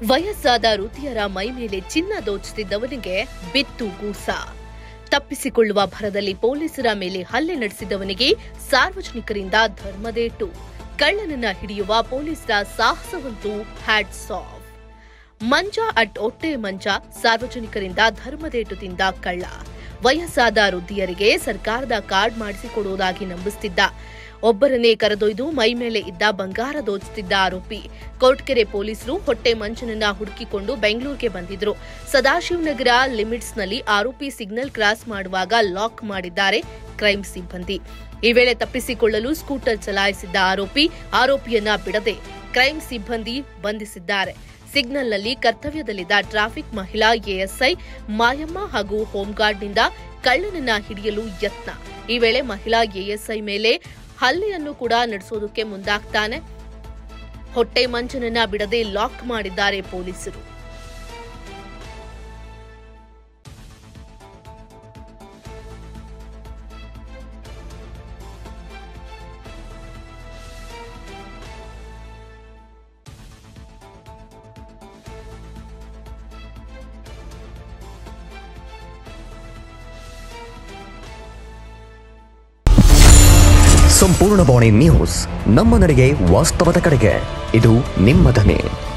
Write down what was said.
ವಯಸ್ಸಾದ ರುತಿಯರ ಮೈ ಮೇಲೆ ಚಿನ್ನ ದೋಚುತ್ತಿದ್ದವನಿಗೆ ಬಿತ್ತು ಗೂಸ ತಪ್ಪಿಸಿಕೊಳ್ಳುವ ಭರದಲ್ಲಿ ಪೊಲೀಸರ ಮೇಲೆ ಹಲ್ಲೆ ನಡೆಸಿದವನಿಗೆ ಸಾರ್ವಜನಿಕರಿಂದ ಧರ್ಮದೇಟು ಕಳ್ಳನನ್ನ ಹಿಡಿಯುವ ಪೊಲೀಸರ ಸಾಹಸವಂತೂ ಹ್ಯಾಟ್ಸ್ ಆಫ್ ಮಂಜ ಅಟ್ ಒಟ್ಟೆ ಮಂಜ ಸಾರ್ವಜನಿಕರಿಂದ ಧರ್ಮದೇಟು ತಿಂದ ಕಳ್ಳ ವಯಸ್ಸಾದ ವೃದ್ಧಿಯರಿಗೆ ಸರ್ಕಾರದ ಕಾರ್ಡ್ ಮಾಡಿಸಿಕೊಡುವುದಾಗಿ ನಂಬಿಸುತ್ತಿದ್ದ ಒಬ್ಬರನ್ನೇ ಕರೆದೊಯ್ದು ಮೈ ಮೇಲೆ ಇದ್ದ ಬಂಗಾರ ದೋಚುತ್ತಿದ್ದ ಆರೋಪಿ ಕೊರ್ಟ್ಕೆರೆ ಪೊಲೀಸರು ಹೊಟ್ಟೆ ಮಂಚನನ್ನ ಹುಡುಕಿಕೊಂಡು ಬೆಂಗಳೂರಿಗೆ ಬಂದಿದ್ರು ಸದಾಶಿವನಗರ ಲಿಮಿಟ್ಸ್ನಲ್ಲಿ ಆರೋಪಿ ಸಿಗ್ನಲ್ ಕ್ರಾಸ್ ಮಾಡುವಾಗ ಲಾಕ್ ಮಾಡಿದ್ದಾರೆ ಕ್ರೈಂ ಸಿಬ್ಬಂದಿ ಈ ವೇಳೆ ತಪ್ಪಿಸಿಕೊಳ್ಳಲು ಸ್ಕೂಟರ್ ಚಲಾಯಿಸಿದ್ದ ಆರೋಪಿ ಆರೋಪಿಯನ್ನ ಬಿಡದೆ ಕ್ರೈಂ ಸಿಬ್ಬಂದಿ ಬಂಧಿಸಿದ್ದಾರೆ ಸಿಗ್ನಲ್ನಲ್ಲಿ ಕರ್ತವ್ಯದಲ್ಲಿದ್ದ ಟ್ರಾಫಿಕ್ ಮಹಿಳಾ ಎಎಸ್ಐ ಮಾಯಮ್ಮ ಹಾಗೂ ಹೋಂಗಾರ್ಡ್ನಿಂದ ಕಳ್ಳನನ್ನ ಹಿಡಿಯಲು ಯತ್ನ ಈ ವೇಳೆ ಮಹಿಳಾ ಎಎಸ್ಐ ಮೇಲೆ ಹಲ್ಲೆಯನ್ನು ಕೂಡ ನಡೆಸೋದಕ್ಕೆ ಮುಂದಾಗ್ತಾನೆ ಹೊಟ್ಟೆ ಮಂಚನನ್ನ ಬಿಡದೆ ಲಾಕ್ ಮಾಡಿದ್ದಾರೆ ಪೊಲೀಸರು ಸಂಪೂರ್ಣ ಬಾಣಿ ನ್ಯೂಸ್ ನಮ್ಮ ನಡೆಗೆ ವಾಸ್ತವದ ಕಡೆಗೆ ಇದು ನಿಮ್ಮ ಧ್ವನಿ